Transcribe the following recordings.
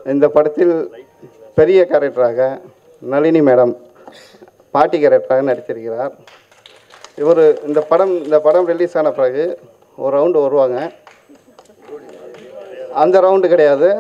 இந்த படத்தில் பெரிய கேரக்டராக நளினி மேடம் பாட்டி கேரக்டராக நடித்திருக்கிறார் இவர் இந்த படம் இந்த படம் ரிலீஸ் ஆன பிறகு ஒரு ரவுண்டு வருவாங்க அந்த ரவுண்டு கிடையாது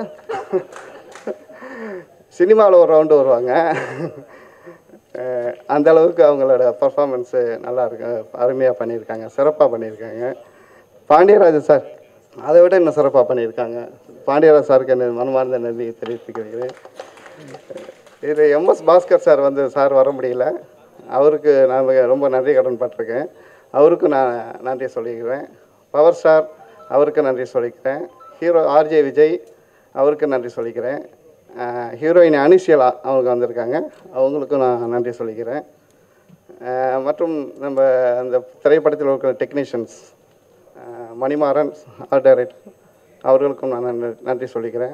சினிமாவில் ஒரு ரவுண்டு வருவாங்க அஹ் அந்த அளவுக்கு அவங்களோட பர்ஃபார்மன்ஸு நல்லா இருக்கு அருமையாக பண்ணியிருக்காங்க சிறப்பாக பண்ணியிருக்காங்க பாண்டியராஜன் சார் அதை விட இன்னும் சிறப்பாக பண்ணியிருக்காங்க பாண்டியராஜ் சாருக்கு என்ன மனமார்ந்த நன்றியை தெரிவித்துக்கிறேன் இது எம்எஸ் பாஸ்கர் சார் வந்து சார் வர முடியல அவருக்கு நான் மிக ரொம்ப நன்றி கடன் பட்டிருக்கேன் அவருக்கும் நான் நன்றி சொல்லிக்கிறேன் பவர் ஸ்டார் அவருக்கு நன்றி சொல்லிக்கிறேன் ஹீரோ ஆர்ஜே விஜய் அவருக்கு நன்றி சொல்லிக்கிறேன் அஹ் ஹீரோயின் அனிஷியலா அவங்க வந்திருக்காங்க அவங்களுக்கும் நான் நன்றி சொல்லிக்கிறேன் அஹ் மற்றும் நம்ம அந்த திரைப்படத்தில் இருக்கிற டெக்னீஷியன்ஸ் மணிமாறன் ஆர்ட் டைரக்டர் அவர்களுக்கும் நான் நன்றி நன்றி சொல்லிக்கிறேன்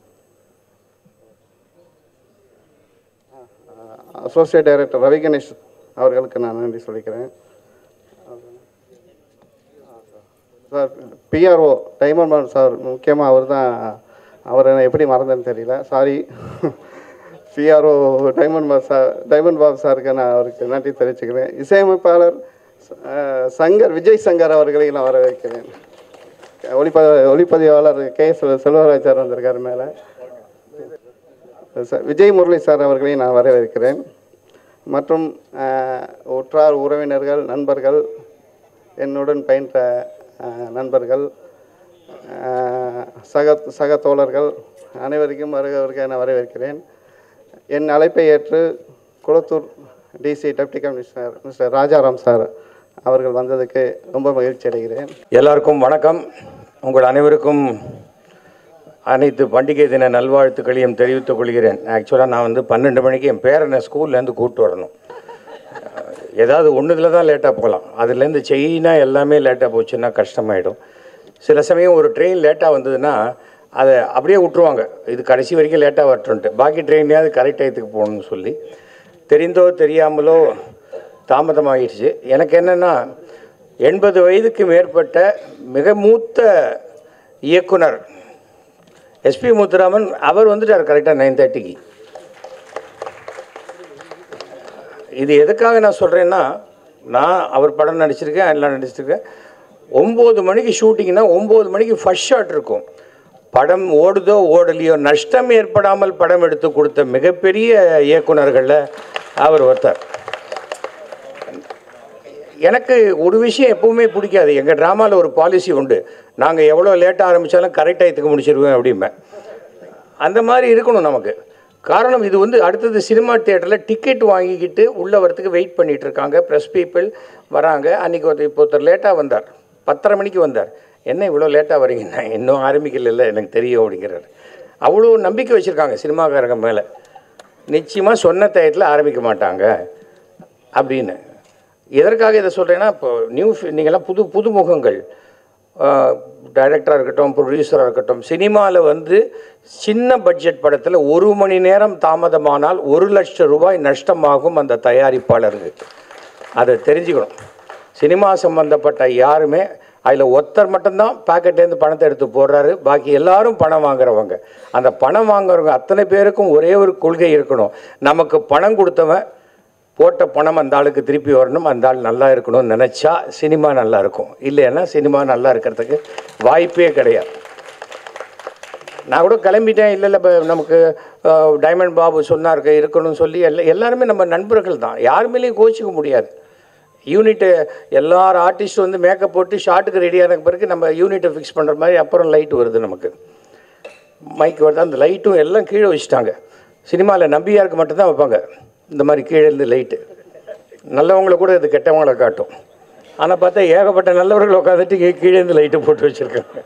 அசோசியேட் டைரக்டர் ரவி கணேஷ் அவர்களுக்கு நான் நன்றி சொல்லிக்கிறேன் sir PRO diamond Babu sir முக்கியமாக அவர் தான் அவரை நான் எப்படி மறந்தேன்னு தெரியல sorry PRO diamond Babu sir diamond Babu சாருக்கு நான் அவருக்கு நன்றி தெரிவிச்சுக்கிறேன் இசையமைப்பாளர் அஹ், சங்கர் விஜய் சங்கர் அவர்களை நான் வரவேற்கிறேன் ஒளிப்ப ஒளிப்பதிவாளர் கே எஸ் செல்வராஜ் சார் வந்திருக்காரு மேலே சார் விஜய் முரளி சார் அவர்களையும் நான் வரவேற்கிறேன் மற்றும் அஹ், உற்றார் உறவினர்கள் நண்பர்கள் என்னுடன் பயின்ற அஹ், நண்பர்கள் அஹ், சக சக தோழர்கள் அனைவருக்கும் வருக வருக என வரவேற்கிறேன் என் அழைப்பை ஏற்று Kulathur DC deputy commissioner mister Rajaram sir அவர்கள் வந்ததுக்கு ரொம்ப மகிழ்ச்சி அடைகிறேன் எல்லாருக்கும் வணக்கம் உங்கள் அனைவருக்கும் அனைத்து பண்டிகை தின நல்வாழ்த்துக்களையும் தெரிவித்துக் கொள்கிறேன் ஆக்சுவலாக நான் வந்து பன்னெண்டு மணிக்கு என் பேரனை ஸ்கூல்லேருந்து கூப்பிட்டு வரணும் ஏதாவது ஒன்றுல தான் லேட்டாக போகலாம் அதுலேருந்து செயினாக எல்லாமே லேட்டாக போச்சுன்னா கஷ்டமாயிடும் சில சமயம் ஒரு ட்ரெயின் லேட்டாக வந்ததுன்னா அதை அப்படியே விட்டுருவாங்க இது கடைசி வரைக்கும் லேட்டாக வரட்டுன்ட்டு பாக்கி ட்ரெயினையாவது கரெக்ட் டயத்துக்கு போகணும்னு சொல்லி தெரிந்தோ தெரியாமலோ தாமதமாகிடுச்சு எனக்கு என்னென்னா எண்பது வயதுக்கு மேற்பட்ட மிக மூத்த இயக்குனர் எஸ்பி முத்துராமன் அவர் வந்துட்டார் கரெக்டாக நைன் தேர்ட்டிக்கு இது எதுக்காக நான் சொல்கிறேன்னா நான் அவர் படம் நடிச்சிருக்கேன் எல்லாம் நடிச்சிருக்கேன் ஒம்பது மணிக்கு ஷூட்டிங்னா ஒம்பது மணிக்கு ஃபர்ஸ்ட் ஷாட் இருக்கும் படம் ஓடுதோ ஓடலையோ நஷ்டம் ஏற்படாமல் படம் எடுத்து கொடுத்த மிகப்பெரிய இயக்குனர்களில் அவர் ஒருத்தர் எனக்கு ஒரு விஷயம் எப்பவுமே பிடிக்காது எங்கள் ட்ராமாவில் ஒரு பாலிசி உண்டு நாங்கள் எவ்வளோ லேட்டாக ஆரம்பித்தாலும் கரெக்ட் டயத்துக்கு முடிச்சிருவேன் அப்படிம்பேன் அந்த மாதிரி இருக்கணும் நமக்கு காரணம் இது வந்து அடுத்தது சினிமா தியேட்டரில் டிக்கெட் வாங்கிக்கிட்டு உள்ளே வரத்துக்கு வெயிட் பண்ணிட்டு இருக்காங்க ப்ரெஸ் பீப்புள் வராங்க அன்றைக்கி ஒரு இப்போ ஒருத்தர் லேட்டாக வந்தார் பத்தரை மணிக்கு வந்தார் என்ன இவ்வளோ லேட்டாக வரீங்கன்னா இன்னும் ஆரம்பிக்கல எனக்கு தெரியும் அப்படிங்கிறார் அவ்வளோ நம்பிக்கை வச்சுருக்காங்க சினிமாக்காரங்க மேலே நிச்சயமாக சொன்ன டயத்தில் ஆரம்பிக்க மாட்டாங்க அப்படின்னு எதற்காக இதை சொல்கிறேன்னா இப்போ நியூ நீங்கள்லாம் புது புதுமுகங்கள் டைரக்டராக இருக்கட்டும் ப்ரொடியூசராக இருக்கட்டும் சினிமாவில் வந்து சின்ன பட்ஜெட் படத்தில் ஒரு மணி நேரம் தாமதமானால் ஒரு லட்சம் ரூபாய் நஷ்டமாகும் அந்த தயாரிப்பாளருக்கு அதை தெரிஞ்சுக்கணும் சினிமா சம்மந்தப்பட்ட யாருமே அதில் ஒருத்தர் மட்டும்தான் பாக்கெட்லேருந்து பணத்தை எடுத்து போடுறாரு பாக்கி எல்லாரும் பணம் வாங்குறவங்க அந்த பணம் வாங்குறவங்க அத்தனை பேருக்கும் ஒரே ஒரு கொள்கை இருக்கணும் நமக்கு பணம் கொடுத்தவன் போட்ட பணம் அந்த ஆளுக்கு திருப்பி வரணும் அந்த ஆள் நல்லா இருக்கணும்னு நினச்சா சினிமா நல்லா இருக்கும் இல்லைன்னா சினிமா நல்லா இருக்கிறதுக்கு வாய்ப்பே கிடையாது நான் கூட கிளம்பிட்டேன் இல்லை இல்லை இப்போ நமக்கு அஹ், டைமண்ட் பாபு சொன்னார் இருக்கணும்னு சொல்லி எல்லா எல்லாருமே நம்ம நண்பர்கள் தான் யாருமேலேயும் கோச்சிக்க முடியாது யூனிட்டு எல்லார் ஆர்டிஸ்ட் வந்து மேக்கப் போட்டு ஷார்ட்டுக்கு ரெடியான பிறகு நம்ம யூனிட்டை ஃபிக்ஸ் பண்ணுற மாதிரி அப்புறம் லைட் வருது நமக்கு மைக் வருது அந்த லைட்டும் எல்லாம் கீழே வச்சுட்டாங்க சினிமாவில் நம்பியாருக்கு மட்டும்தான் வைப்பாங்க இந்த மாதிரி கீழே இருந்து லைட்டு நல்லவங்கள கூட இது கெட்டவங்கள காட்டும் ஆனால் பார்த்தா ஏகப்பட்ட நல்லவர்கள் உட்காந்துட்டு கீ- கீழே இருந்து லைட்டு போட்டு வச்சுருக்காங்க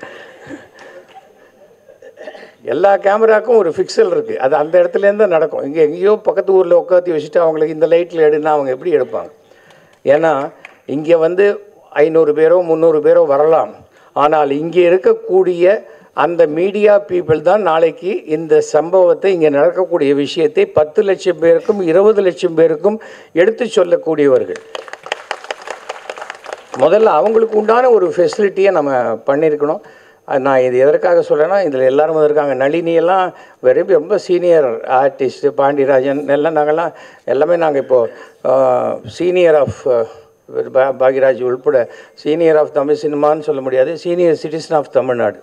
எல்லா கேமராக்கும் ஒரு ஃபிக்சல் இருக்குது அது அந்த இடத்துலேருந்து தான் நடக்கும் இங்கே எங்கேயோ பக்கத்து ஊரில் உட்காந்து வச்சுட்டு அவங்களுக்கு இந்த லைட்டில் எடுனா அவங்க எப்படி எடுப்பாங்க ஏன்னா இங்கே வந்து ஐநூறு பேரோ முந்நூறு பேரோ வரலாம் ஆனால் இங்கே இருக்கக்கூடிய அந்த மீடியா பீப்புள் தான் நாளைக்கு இந்த சம்பவத்தை இங்கே நடக்கக்கூடிய விஷயத்தை பத்து லட்சம் பேருக்கும் இருபது லட்சம் பேருக்கும் எடுத்து சொல்லக்கூடியவர்கள் முதல்ல அவங்களுக்கு உண்டான ஒரு ஃபெசிலிட்டியை நம்ம பண்ணியிருக்கணும் அது நான் இது எதற்காக சொல்கிறேன்னா இதில் எல்லாரும் இருக்காங்க நளினி எல்லாம் வெறும் ரொம்ப சீனியர் ஆர்டிஸ்ட்டு பாண்டியராஜன் எல்லாம் நாங்கள்லாம் எல்லாமே நாங்கள் இப்போது சீனியர் ஆஃப் பாக்யராஜ் உள்பட சீனியர் ஆஃப் தமிழ் சினிமான்னு சொல்ல முடியாது சீனியர் சிட்டிசன் ஆஃப் தமிழ்நாடு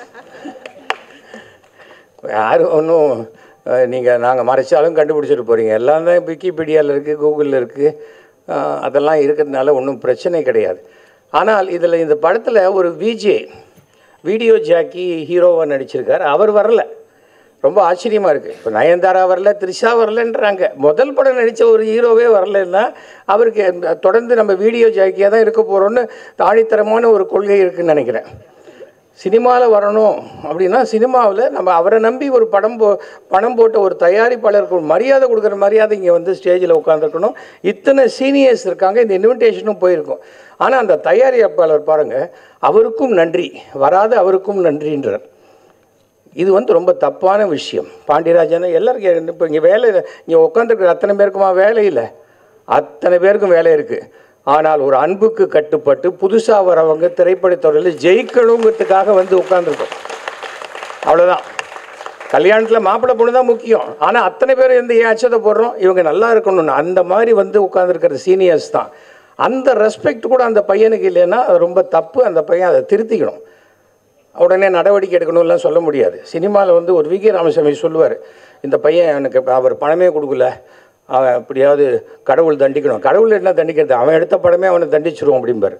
யாரும் ஒன்றும் நீங்கள் நாங்கள் மறைச்சாலும் கண்டுபிடிச்சிட்டு போகிறீங்க எல்லாம் தான் விக்கிபீடியாவில் இருக்குது கூகுளில் இருக்குது அதெல்லாம் இருக்கிறதுனால ஒன்றும் பிரச்சனை கிடையாது ஆனால் இதில் இந்த படத்தில் ஒரு விஜே வீடியோ ஜாக்கி ஹீரோவாக நடிச்சிருக்கார் அவர் வரல ரொம்ப ஆச்சரியமாக இருக்குது இப்போ நயன்தாரா வரல த்ரிஷா வரலன்றாங்க முதல் படம் நடித்த ஒரு ஹீரோவே வரலன்னா அவருக்கு இந்த- தொடர்ந்து நம்ம வீடியோ ஜாக்கியாக தான் இருக்க போகிறோன்னு ஆணித்தரமான ஒரு கொள்கை இருக்குன்னு நினைக்கிறேன் சினிமாவில் வரணும் அப்படின்னா சினிமாவில் நம்ம அவரை நம்பி ஒரு படம் போ பணம் போட்ட ஒரு தயாரிப்பாளருக்கு ஒரு மரியாதை கொடுக்குற மரியாதை இங்கே வந்து ஸ்டேஜில் உட்காந்துருக்கணும் இத்தனை சீனியர்ஸ் இருக்காங்க இந்த இன்விடேஷனும் போயிருக்கும் ஆனால் அந்த தயாரிப்பாளர் பாருங்கள் அவருக்கும் நன்றி வராத அவருக்கும் நன்றின்றார் இது வந்து ரொம்ப தப்பான விஷயம் பாண்டியராஜன் எல்லாருக்கும் இப்போ இங்கே வேலை இங்கே உட்காந்துருக்குற அத்தனை பேருக்குமா வேலை இல்லை அத்தனை பேருக்கும் வேலை இருக்குது ஆனால் ஒரு அன்புக்கு கட்டுப்பட்டு புதுசாக வரவங்க திரைப்படத்துறையில் ஜெயிக்கணுங்கிறதுக்காக வந்து உட்காந்துருக்கோம் அவ்வளோதான் கல்யாணத்தில் மாப்பிள்ளை பொண்ணு தான் முக்கியம் ஆனால் அத்தனை பேர் எந்த ஏன் அச்சத்தை போடுறோம் இவங்க நல்லா இருக்கணும்னு அந்த மாதிரி வந்து உட்காந்துருக்கிற சீனியர்ஸ் தான் அந்த ரெஸ்பெக்ட் கூட அந்த பையனுக்கு இல்லைன்னா அது ரொம்ப தப்பு அந்த பையன் அதை திருத்திக்கணும் உடனே நடவடிக்கை எடுக்கணும்லாம் சொல்ல முடியாது சினிமாவில் வந்து ஒரு வி கே ராமசாமி சொல்லுவார் இந்த பையன் எனக்கு அவர் பணமே கொடுக்கல அவன் எப்படியாவது கடவுள் தண்டிக்கணும் கடவுள் என்ன தண்டிக்கிறது அவன் எடுத்த படமே அவனை தண்டிச்சிருவோம் அப்படிம்பார்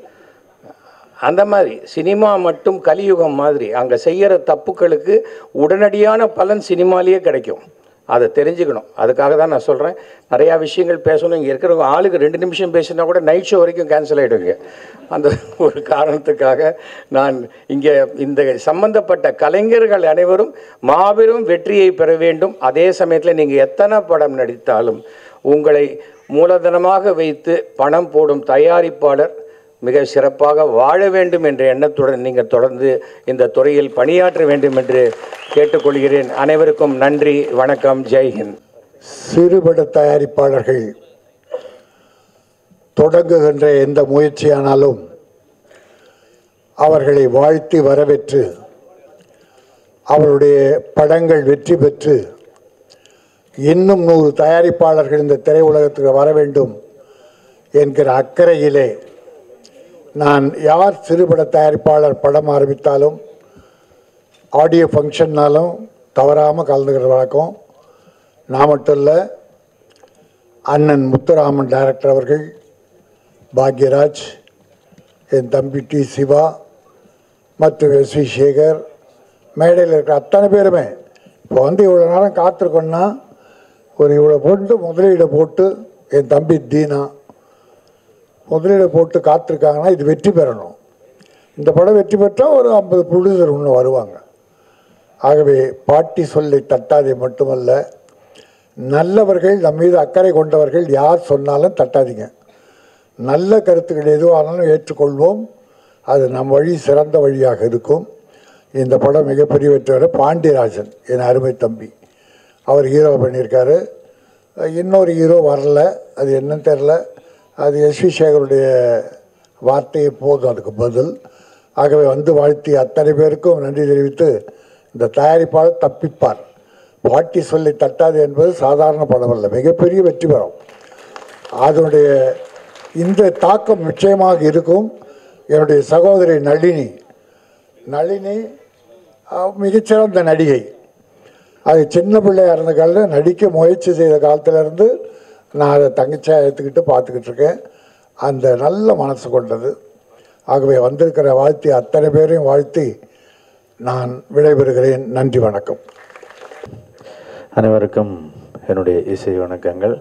அந்த மாதிரி சினிமா மட்டும் கலியுகம் மாதிரி அங்கே செய்கிற தப்புக்களுக்கு உடனடியான பலன் சினிமாலேயே கிடைக்கும் அதை தெரிஞ்சுக்கணும் அதுக்காக தான் நான் சொல்கிறேன் நிறையா விஷயங்கள் பேசணும் இங்கே இருக்கிறவங்க ஆளுக்கு ரெண்டு நிமிஷம் பேசினா கூட நைட் ஷோ வரைக்கும் கேன்சல் ஆகிடுங்க அந்த ஒரு காரணத்துக்காக நான் இங்கே இந்த சம்பந்தப்பட்ட கலைஞர்கள் அனைவரும் மாபெரும் வெற்றியை பெற வேண்டும் அதே சமயத்தில் நீங்கள் எத்தனை படம் நடித்தாலும் உங்களை மூலதனமாக வைத்து பணம் போடும் தயாரிப்பாளர் மிக சிறப்பாக வாழ வேண்டும் என்ற எண்ணத்துடன் நீங்கள் தொடர்ந்து இந்த துறையில் பணியாற்ற வேண்டும் என்று கேட்டுக்கொள்கிறேன் அனைவருக்கும் நன்றி வணக்கம் ஜெய்ஹிந்த் சிறுபட தயாரிப்பாளர்கள் தொடங்குகின்ற எந்த முயற்சியானாலும் அவர்களை வாழ்த்தி வரவேற்று அவருடைய படங்கள் வெற்றி பெற்று இன்னும் நூறு தயாரிப்பாளர்கள் இந்த திரையுலகத்துக்கு வர வேண்டும் என்கிற அக்கறையிலே நான் யார் சிறுபட தயாரிப்பாளர் படம் ஆரம்பித்தாலும் ஆடியோ ஃபங்க்ஷன்னாலும் தவறாமல் கலந்துக்கிற வழக்கம் நான் மட்டும் இல்லை அண்ணன் முத்துராமன் டைரக்டர் அவர்கள் பாக்யராஜ் என் தம்பி டி சிவா மற்றும் எஸ் வி சேகர் மேடையில் இருக்கிற அத்தனை பேருமே இப்போ வந்து இவ்வளோ நேரம் காத்திருக்கோன்னா ஒரு இவ்வளோ போட்டு முதலீடை போட்டு என் தம்பி தீனா முதலீடை போட்டு காத்திருக்காங்கன்னா இது வெற்றி பெறணும் இந்த படம் வெற்றி பெற்றால் ஒரு ஐம்பது ப்ரொடியூசர் இன்னும் வருவாங்க ஆகவே பாட்டி சொல்லை தட்டாதே மட்டுமல்ல நல்லவர்கள் நம் மீது அக்கறை கொண்டவர்கள் யார் சொன்னாலும் தட்டாதீங்க நல்ல கருத்துக்கள் எதுவானாலும் ஏற்றுக்கொள்வோம் அது நம் வழி சிறந்த வழியாக இருக்கும் இந்த படம் மிகப்பெரிய வெற்றியோட பாண்டியராஜன் என் அருமை தம்பி அவர் ஹீரோ பண்ணியிருக்காரு இன்னொரு ஹீரோ வரல அது என்னன்னு தெரில அது எஸ் வி சேகருடைய வார்த்தையை போதும் அதுக்கு பதில் ஆகவே வந்து வாழ்த்தி அத்தனை பேருக்கும் நன்றி தெரிவித்து இந்த தயாரிப்பாளர் தப்பிப்பார் பாட்டி சொல்லி தட்டாது என்பது சாதாரண படம் அல்ல மிகப்பெரிய வெற்றி பெறும் அதனுடைய இந்த தாக்கம் நிச்சயமாக இருக்கும் என்னுடைய சகோதரி நளினி நளினி அஹ், மிகச்சிறந்த நடிகை அது சின்ன பிள்ளையா இருந்த காலில் நடிக்க முயற்சி செய்த காலத்திலேருந்து நான் அதை தங்கச்சியாக ஏற்றுக்கிட்டு பார்த்துக்கிட்டு இருக்கேன் அந்த நல்ல மனசு கொண்டது ஆகவே வந்திருக்கிற வாழ்த்தி அத்தனை பேரையும் வாழ்த்தி நான் விடைபெறுகிறேன் நன்றி வணக்கம் அனைவருக்கும் என்னுடைய இசை வணக்கங்கள்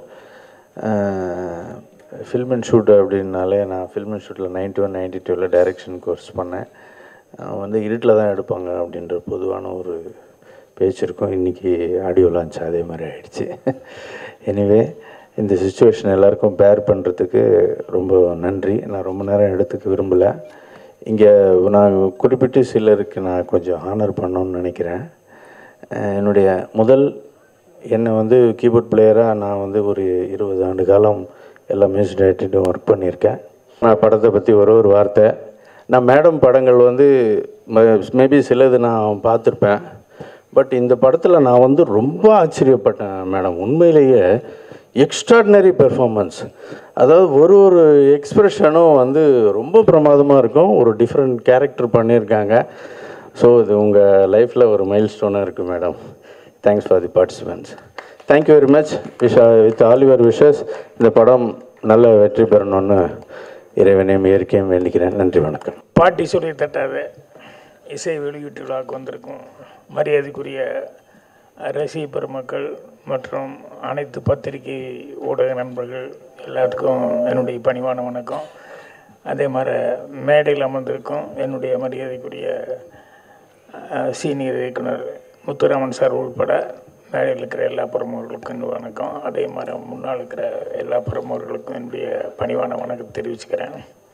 ஃபில்ம் அண்ட் ஷூட் அப்படின்னாலே நான் ஃபில்ம் அண்ட் ஷூட்டில் நைன்டி ஒன் நைன்டி டூவில் டைரக்ஷன் கோர்ஸ் பண்ணேன் அஹ் வந்து இருட்டில் தான் எடுப்பாங்க அப்படின்ற பொதுவான ஒரு பேச்சு இருக்கும் இன்றைக்கி ஆடியோ லான்ச் அதே மாதிரி ஆயிடுச்சு எனிவே இந்த சுச்சுவேஷன் எல்லாருக்கும் பேர் பண்ணுறதுக்கு ரொம்ப நன்றி நான் ரொம்ப நேரம் எடுத்துக்க விரும்பலை இங்கே நான் குறிப்பிட்டு சிலருக்கு நான் கொஞ்சம் ஹானர் பண்ணணும்னு நினைக்கிறேன் அஹ் என்னுடைய முதல் என்னை வந்து கீபோர்ட் பிளேயராக நான் வந்து ஒரு இருபது ஆண்டு காலம் எல்லா மியூசிக் டைரக்டர்ட்டும் ஒர்க் பண்ணியிருக்கேன் நான் படத்தை பற்றி ஒரு ஒரு வார்த்தை நான் மேடம் படங்கள் வந்து மேபி சிலது நான் பார்த்துருப்பேன் பட் இந்த படத்தில் நான் வந்து ரொம்ப ஆச்சரியப்பட்டேன் மேடம் உண்மையிலேயே எக்ஸ்ட்ராடினரி பெர்ஃபார்மன்ஸ் அதாவது ஒரு ஒரு எக்ஸ்பிரஷனும் வந்து ரொம்ப பிரமாதமாக இருக்கும் ஒரு டிஃப்ரெண்ட் கேரக்டர் பண்ணியிருக்காங்க ஸோ இது உங்கள் லைஃப்பில் ஒரு மைல் ஸ்டோனாக இருக்குது madam thanks for the participants thank you very much wish with all your wishes இந்த படம் நல்ல வெற்றி பெறணும்னு இறைவனையும் இயற்கையும் வேண்டிக்கிறேன் நன்றி வணக்கம் பாட்டி சொல்லி தட்டாத இசை வெளியீட்டு விழாவுக்கு வந்திருக்கும் மரியாதைக்குரிய ரசிக பெருமக்கள் மற்றும் அனைத்து பத்திரிகை ஊடக நண்பர்கள் எல்லாத்துக்கும் என்னுடைய பணிவான வணக்கம் அதே மாதிரி மேடையில் அமர்ந்திருக்கும் என்னுடைய மரியாதைக்குரிய அஹ், சீனியர் இயக்குனர் முத்துராமன் சார் உள்பட மேடையில் இருக்கிற எல்லா பிரமுகர்களுக்கும் என்னுடைய வணக்கம் அதே மாதிரி முன்னால் இருக்கிற எல்லா பிரமுகர்களுக்கும் என்னுடைய பணிவான வணக்கம் தெரிவிச்சுக்கிறேன்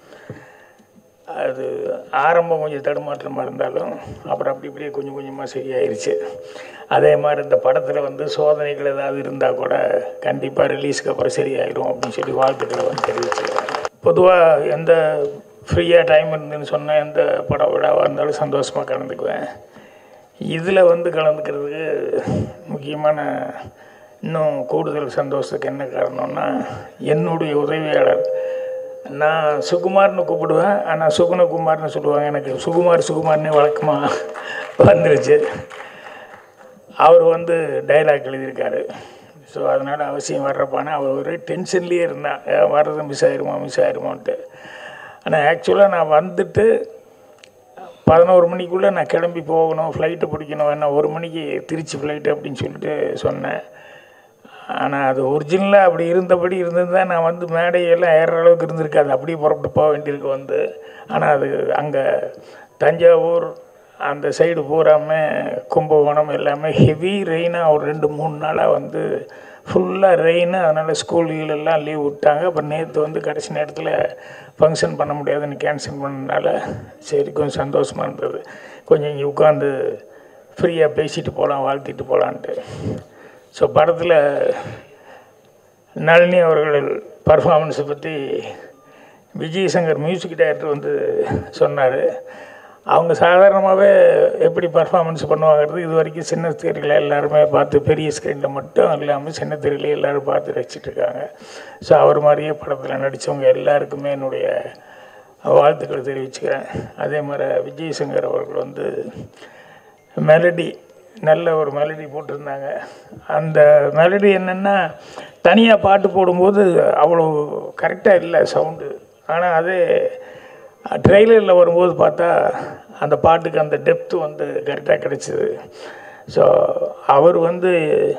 அது ஆரம்பம் கொஞ்சம் தடுமாற்றமாக இருந்தாலும் அப்புறம் அப்படி இப்படியே கொஞ்சம் கொஞ்சமாக சரியாயிருச்சு அதே மாதிரி இந்த படத்தில் வந்து சோதனைகள் ஏதாவது இருந்தால் கூட கண்டிப்பாக ரிலீஸ்க்கு அப்புறம் சரியாயிடும் அப்படின்னு சொல்லி வாழ்த்துக்களை வந்து தெரிவிச்சுக்கிறேன் பொதுவாக எந்த ஃப்ரீயாக டைம் இருந்துன்னு சொன்னால் எந்த பட விழாவாக இருந்தாலும் சந்தோஷமாக கலந்துக்குவேன் இதில் வந்து கலந்துக்கிறதுக்கு முக்கியமான இன்னும் கூடுதல் சந்தோஷத்துக்கு என்ன காரணம்னா என்னுடைய உதவியாளர் நான் சுகுமார்னு கூப்பிடுவேன் ஆனால் சுகுணகுமார்னு சொல்லுவாங்க எனக்கு சுகுமார் சுகுமார்னு வழக்கமாக வந்துருச்சு அவர் வந்து டைலாக் எழுதியிருக்காரு ஸோ அதனால் அவசியம் வர்றப்பான அவர் ஒரு டென்ஷன்லேயே இருந்தான் அஹ் வர்றது மிஸ் ஆயிருமா மிஸ் ஆயிருமான்ட்டு ஆனால் ஆக்சுவலாக நான் வந்துட்டு பதினோரு மணிக்குள்ளே நான் கிளம்பி போகணும் ஃப்ளைட்டு பிடிக்கணும் என்ன ஒரு மணிக்கு திருச்சி ஃப்ளைட்டு அப்படின்னு சொல்லிட்டு சொன்னேன் ஆனால் அது ஒரிஜினலாக அப்படி இருந்தபடி இருந்திருந்தா நான் வந்து மேடையெல்லாம் ஏறுற அளவுக்கு இருந்திருக்காது அப்படியே புறப்பட்டு போக வேண்டியிருக்கு வந்து ஆனால் அது அங்கே தஞ்சாவூர் அந்த சைடு பூராமே கும்பகோணம் எல்லாமே ஹெவி ரெயினாக ஒரு ரெண்டு மூணு நாளாக வந்து ஃபுல்லாக ரெயின் அதனால் ஸ்கூல்கள் எல்லாம் லீவ் விட்டாங்க அப்புறம் நேற்று வந்து கடைசி நேரத்தில் ஃபங்க்ஷன் பண்ண முடியாதுன்னு கேன்சல் பண்ணனால சரி கொஞ்சம் சந்தோஷமாக இருந்தது கொஞ்சம் இங்கே உட்காந்து ஃப்ரீயாக பேசிட்டு போகலாம் வாழ்த்திட்டு போகலான்ட்டு ஸோ படத்தில் நளினி அவர்கள் பர்ஃபார்மன்ஸை பற்றி விஜய் சங்கர் மியூசிக் டைரக்டர் வந்து சொன்னார் அவங்க சாதாரணமாகவே எப்படி பர்ஃபார்மன்ஸ் பண்ணுவாங்கிறது இது வரைக்கும் சின்ன திரையில் எல்லாருமே பார்த்து பெரிய ஸ்க்ரீனில் மட்டும் இல்லாமல் சின்ன திரையில எல்லோரும் பார்த்து ரசிச்சிட்டு இருக்காங்க ஸோ அவர் மாதிரியே படத்தில் நடித்தவங்க எல்லாருக்குமே என்னுடைய வாழ்த்துக்கள் தெரிவிச்சுக்கிறேன் அதே மாதிரி விஜய் சங்கர் அவர்கள் வந்து மெலடி நல்ல ஒரு மெலடி போட்டிருந்தாங்க அந்த மெலடி என்னென்னா தனியாக பாட்டு போடும்போது அவ்வளோ கரெக்டாக இல்லை சவுண்டு ஆனால் அதே ட்ரெய்லரில் வரும்போது பார்த்தா அந்த பாட்டுக்கு அந்த டெப்த்து வந்து கரெக்டாக கிடச்சிது ஸோ அவர் வந்து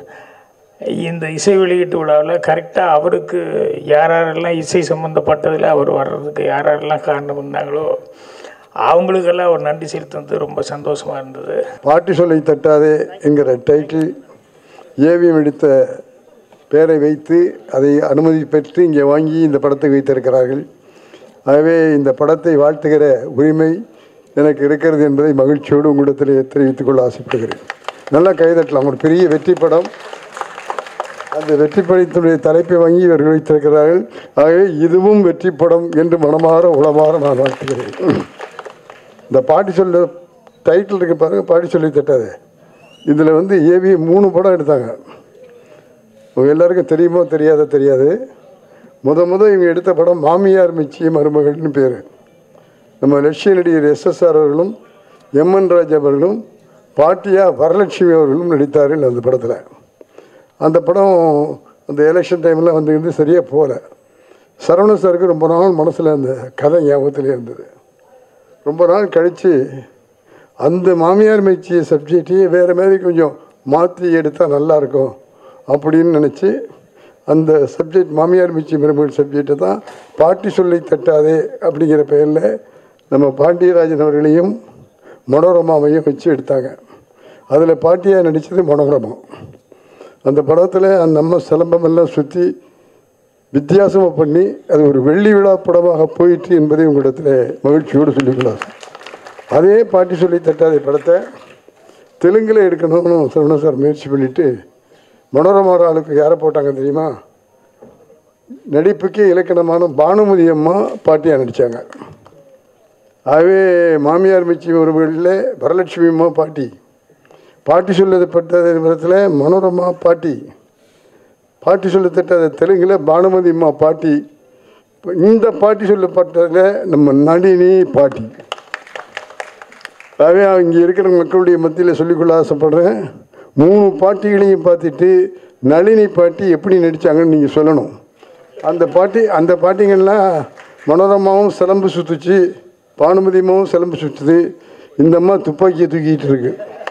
இந்த இசை வெளியீட்டு விழாவில் கரெக்டாக அவருக்கு யார் யாரெல்லாம் இசை சம்மந்தப்பட்டதில் அவர் வர்றதுக்கு யார் யாரெல்லாம் காரணம் இருந்தாங்களோ அவங்களுக்கெல்லாம் ஒரு நன்றி செலுத்துனது ரொம்ப சந்தோஷமாக இருந்தது பாட்டி சொல்லை தட்டாதே என்கிற டைட்டில் ஏவிஎம் எடுத்த பெயரை வைத்து அதை அனுமதி பெற்று இங்கே வாங்கி இந்த படத்தை வைத்திருக்கிறார்கள் ஆகவே இந்த படத்தை வாழ்த்துகிற உரிமை எனக்கு இருக்கிறது என்பதை மகிழ்ச்சியோடு உங்களிடத்தில் தெரிவித்துக் கொள்ள ஆசைப்படுகிறேன் நல்லா கைதட்டலாம் ஒரு பெரிய வெற்றி படம் அந்த வெற்றி படத்தினுடைய தலைப்பை வாங்கி இவர்கள் வைத்திருக்கிறார்கள் ஆகவே இதுவும் வெற்றி படம் என்று மனமாற உளமாற நான் வாழ்த்துகிறேன் இந்த பாட்டி சொல்ல டைட்டில் இருக்கு பாருங்க பாட்டி சொல்லி தட்டாது இதில் வந்து ஏவி மூணு படம் எடுத்தாங்க உங்க எல்லாருக்கும் தெரியுமோ தெரியாத தெரியாது முத முத இவங்க எடுத்த படம் மாமியார் மிச்சி மருமகள்னு பேர் நம்ம லட்சிய நடிகர் எஸ்எஸ்ஆர் அவர்களும் எம்என் ராஜ் அவர்களும் பாட்டியா வரலட்சுமி அவர்களும் நடித்தார்கள் அந்த படத்தில் அந்த படம் அந்த எலெக்ஷன் டைமில் வந்து இருந்து சரியாக போகல சரவண சாருக்கு ரொம்ப நாள் மனசில் அந்த கதை ஞாபகத்திலே இருந்தது ரொம்ப நாள் கழித்து அந்த மாமியார் மெச்சிய சப்ஜெக்டையே வேறு மாதிரி கொஞ்சம் மாற்றி எடுத்தால் நல்லாயிருக்கும் அப்படின்னு நினச்சி அந்த சப்ஜெக்ட் மாமியார் மிச்சி மருமகள் சப்ஜெக்டை தான் பாட்டி சொல்லை தட்டாதே அப்படிங்கிற பெயரில் நம்ம பாண்டியராஜன் அவர்களையும் மனோரமாவையும் வச்சு எடுத்தாங்க அதில் பாட்டியாக நடித்தது மனோரமா அந்த படத்தில் அந்த அம்மா சிலம்பமெல்லாம் சுற்றி வித்தியாசமாக பண்ணி அது ஒரு வெள்ளி விழா படமாக போயிற்று என்பதை உங்களிடத்தில் மகிழ்ச்சியோடு சொல்லிக்கலாம் அதே பாட்டி சொல்லி தட்டாத படத்தை தெலுங்கில் எடுக்கணும்னு சரவண சார் முயற்சி பண்ணிவிட்டு மனோரமா ஆளுக்கு யாரை போட்டாங்க தெரியுமா நடிப்புக்கே இலக்கணமான பானுமதி அம்மா பாட்டியாக நடித்தாங்க ஆகவே மாமியார் மிச்சி உறவுகளில் வரலட்சுமி அம்மா பாட்டி பாட்டி சொல்லப்பட்டது விதத்தில் மனோரமா பாட்டி பாட்டி சொல்லத்தட்ட தெலுங்கில் பானுமதி அம்மா பாட்டி இப்ப இந்த பாட்டி சொல்லப்பட்டதில் நம்ம நளினி பாட்டி ஆகவே இங்கே இருக்கிற மக்களுடைய மத்தியில் சொல்லிக்கொள்ள ஆசைப்படுறேன் மூணு பாட்டிகளையும் பார்த்துட்டு நளினி பாட்டி எப்படி நடித்தாங்கன்னு நீங்கள் சொல்லணும் அந்த பாட்டி அந்த பாட்டிங்கள்லாம் மனோரமாவும் சிலம்பு சுற்றுச்சு பானுமதியம்மாவும் சிலம்பு சுற்றுது இந்த அம்மா துப்பாக்கியை தூக்கிட்டு இருக்கு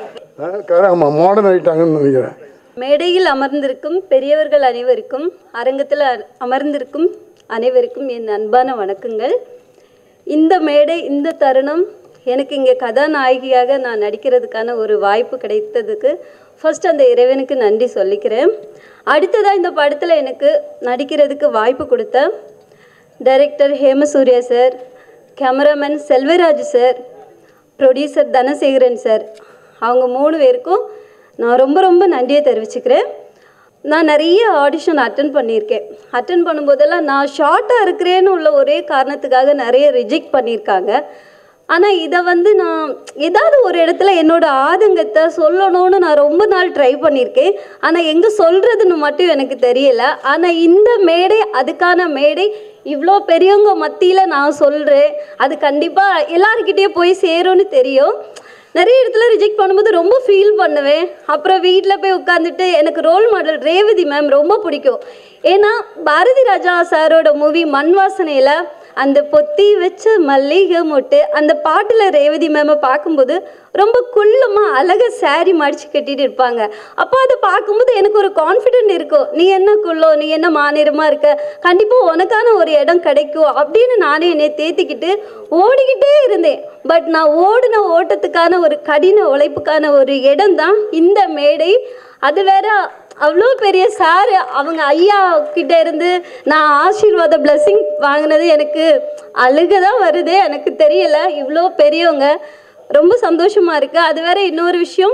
ஆமாம் மாடர்ன் ஆகிட்டாங்கன்னு நினைக்கிறேன் மேடையில் அமர்ந்திருக்கும் பெரியவர்கள் அனைவருக்கும் அரங்கத்தில் அ- அமர்ந்திருக்கும் அனைவருக்கும் என் அன்பான வணக்கங்கள் இந்த மேடை இந்த தருணம் எனக்கு இங்கே கதாநாயகியாக நான் நடிக்கிறதுக்கான ஒரு வாய்ப்பு கிடைத்ததுக்கு ஃபர்ஸ்ட் அந்த இறைவனுக்கு நன்றி சொல்லிக்கிறேன் அடுத்ததாக இந்த படத்தில் எனக்கு நடிக்கிறதுக்கு வாய்ப்பு கொடுத்த director Hemasurya sir cameraman Selvaraj sir producer Dhanasekaran sir அவங்க மூணு பேருக்கும் நான் ரொம்ப ரொம்ப நன்றியை தெரிவிச்சுக்கிறேன் நான் நிறைய ஆடிஷன் அட்டன் பண்ணியிருக்கேன் அட்டன் பண்ணும்போதெல்லாம் நான் ஷார்ட்டாக இருக்கிறேன்னு உள்ள ஒரே காரணத்துக்காக நிறைய ரிஜெக்ட் பண்ணியிருக்காங்க ஆனால் இதை வந்து நான் ஏதாவது ஒரு இடத்துல என்னோட ஆதங்கத்தை சொல்லணும்னு நான் ரொம்ப நாள் ட்ரை பண்ணியிருக்கேன் ஆனால் எங்கே சொல்கிறதுன்னு மட்டும் எனக்கு தெரியல ஆனால் இந்த மேடை அதுக்கான மேடை இவ்வளோ பெரியவங்க மத்தியில் நான் சொல்கிறேன் அது கண்டிப்பாக எல்லாருக்கிட்டேயும் போய் சேரும்னு தெரியும் நிறைய இடத்துல ரிஜெக்ட் பண்ணும்போது ரொம்ப ஃபீல் பண்ணுவேன் அப்புறம் வீட்டில் போய் உட்காந்துட்டு எனக்கு ரோல் மாடல் ரேவதி மேம் ரொம்ப பிடிக்கும் ஏன்னா பாரதி ராஜா சாரோட மூவி மண் வாசனையில் அந்த பொத்தி வச்ச மல்லிகை மொட்டு அந்த பாட்டில் ரேவதி மேமை பார்க்கும்போது ரொம்ப குள்ளமாக அழகாக saree மடிச்சு கட்டிட்டு இருப்பாங்க அப்போ அதை பார்க்கும்போது எனக்கு ஒரு கான்ஃபிடென்ட் இருக்கும் நீ என்ன குள்ளோ நீ என்ன மாநிறமாக இருக்க கண்டிப்பாக உனக்கான ஒரு இடம் கிடைக்கும் அப்படின்னு நானே என்னை தேத்திக்கிட்டு ஓடிக்கிட்டே இருந்தேன் பட் நான் ஓடின ஓட்டத்துக்கான ஒரு கடின உழைப்புக்கான ஒரு இடம் தான் இந்த மேடை அது வேற அவ்வளோ பெரிய சார் அவங்க ஐயா கிட்ட இருந்து நான் ஆசீர்வாத blessing வாங்கினது எனக்கு அழுக தான் வருது எனக்கு தெரியல இவ்வளோ பெரியவங்க ரொம்ப சந்தோஷமா இருக்கு அது வேற இன்னொரு விஷயம்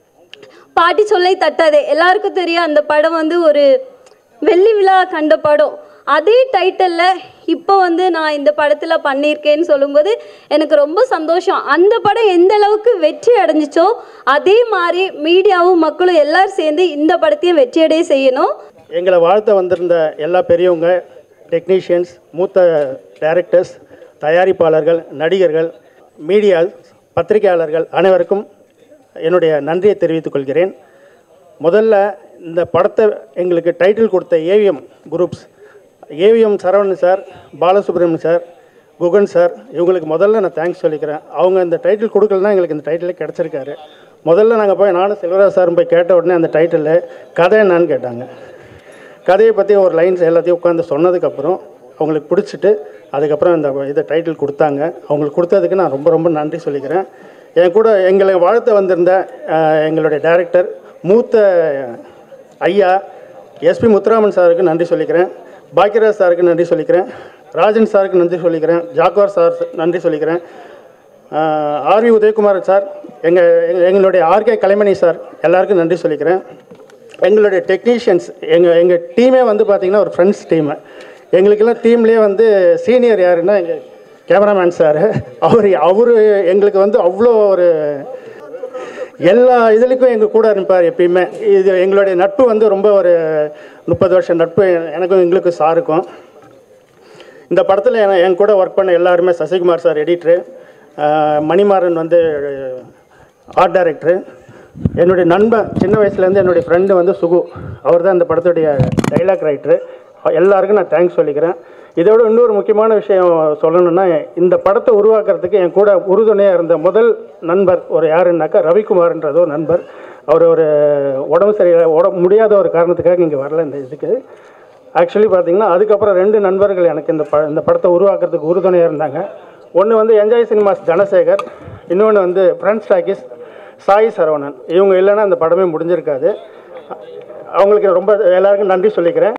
பாட்டி சொல்லை தட்டாதே எல்லாருக்கும் தெரியும் அந்த படம் வந்து ஒரு வெள்ளி விழா கண்ட படம் அதே டைட்டிலில் இப்போ வந்து நான் இந்த படத்தில் பண்ணியிருக்கேன்னு சொல்லும்போது எனக்கு ரொம்ப சந்தோஷம் அந்த படம் எந்த அளவுக்கு வெற்றி அடைஞ்சிச்சோ அதே மாதிரி மீடியாவும் மக்களும் எல்லாரும் சேர்ந்து இந்த படத்தையும் வெற்றியடைய செய்யணும் எங்களை வாழ்த்த வந்திருந்த எல்லா பெரியவங்க டெக்னீஷியன்ஸ் மூத்த டைரக்டர்ஸ் தயாரிப்பாளர்கள் நடிகர்கள் மீடியா பத்திரிகையாளர்கள் அனைவருக்கும் என்னுடைய நன்றியை தெரிவித்துக் கொள்கிறேன் முதல்ல இந்த படத்தை எங்களுக்கு டைட்டில் கொடுத்த AVM groups AVM Saravanan sir Balasubramanian sir Guhan sir இவங்களுக்கு முதல்ல நான் தேங்க்ஸ் சொல்லிக்கிறேன் அவங்க இந்த டைட்டில் கொடுக்கலனா எங்களுக்கு இந்த டைட்டிலே கிடச்சிருக்காரு முதல்ல நாங்கள் போய் நானும் செல்வராஜ் சாரும் போய் கேட்ட உடனே அந்த டைட்டிலில் கதை என்னன்னு கேட்டாங்க கதையை பற்றி ஒரு லைன்ஸ் எல்லாத்தையும் உட்காந்து சொன்னதுக்கப்புறம் அவங்களுக்கு பிடிச்சிட்டு அதுக்கப்புறம் இந்த இதை டைட்டில் கொடுத்தாங்க அவங்களுக்கு கொடுத்ததுக்கு நான் ரொம்ப ரொம்ப நன்றி சொல்லிக்கிறேன் என் கூட எங்களை வாழ்த்த வந்திருந்த அஹ், எங்களுடைய டைரக்டர் மூத்த ஐயா எஸ்பி முத்துராமன் சாருக்கு நன்றி சொல்லிக்கிறேன் பாக்கியராஜ் சாருக்கு நன்றி சொல்லிக்கிறேன் ராஜன் சாருக்கு நன்றி சொல்லிக்கிறேன் ஜாக்குவார் சார் நன்றி சொல்லிக்கிறேன் ஆர்வி உதயகுமார் சார் எங்கள் எங்களுடைய ஆர்கே கலைமணி சார் எல்லாருக்கும் நன்றி சொல்லிக்கிறேன் எங்களுடைய டெக்னீஷியன்ஸ் எங்கள் எங்கள் டீமே வந்து பார்த்திங்கன்னா ஒரு ஃப்ரெண்ட்ஸ் டீமு எங்களுக்கெல்லாம் டீம்லேயே வந்து சீனியர் யாருன்னா எங்கள் கேமராமேன் சார் அவர் அவர் எங்களுக்கு வந்து அவ்வளோ ஒரு எல்லா இதுலேயும் எங்கள் கூட இருப்பார் எப்பயுமே இது எங்களுடைய நட்பு வந்து ரொம்ப ஒரு முப்பது வருஷம் நட்பு எனக்கும் எங்களுக்கும் சாருக்கும் இந்த படத்தில் என் என் கூட ஒர்க் பண்ண எல்லாருமே சசிகுமார் சார் எடிட்ரு மணிமாறன் வந்து ஆர்ட் டைரக்டரு என்னுடைய நண்பன் சின்ன வயசுலேருந்து என்னுடைய ஃப்ரெண்டு வந்து சுகு அவர் தான் இந்த படத்துடைய டைலாக் ரைட்டரு எல்லாருக்கும் நான் தேங்க்ஸ் சொல்லிக்கிறேன் இதோட இன்னொரு முக்கியமான விஷயம் சொல்லணும்னா இந்த படத்தை உருவாக்குறதுக்கு என் கூட உறுதுணையாக இருந்த முதல் நண்பர் ஒரு யாருன்னாக்கா ரவிக்குமார்ன்றது ஒரு நண்பர் அவர் ஒரு உடம்பு சரியில்லை உடம்பு முடியாத ஒரு காரணத்துக்காக இங்கே வரல இந்த இதுக்கு ஆக்சுவலி பார்த்தீங்கன்னா அதுக்கப்புறம் ரெண்டு நண்பர்கள் எனக்கு இந்த ப இந்த படத்தை உருவாக்குறதுக்கு உறுதுணையாக இருந்தாங்க ஒன்று வந்து என்ஜாய் சினிமாஸ் தனசேகர் இன்னொன்று வந்து ஃப்ரெண்ட்ஸ் டாக்கிஸ் சாய் சரவணன் இவங்க இல்லைன்னா அந்த படமே முடிஞ்சிருக்காது அவங்களுக்கு ரொம்ப எல்லாருக்கும் நன்றி சொல்லிக்கிறேன்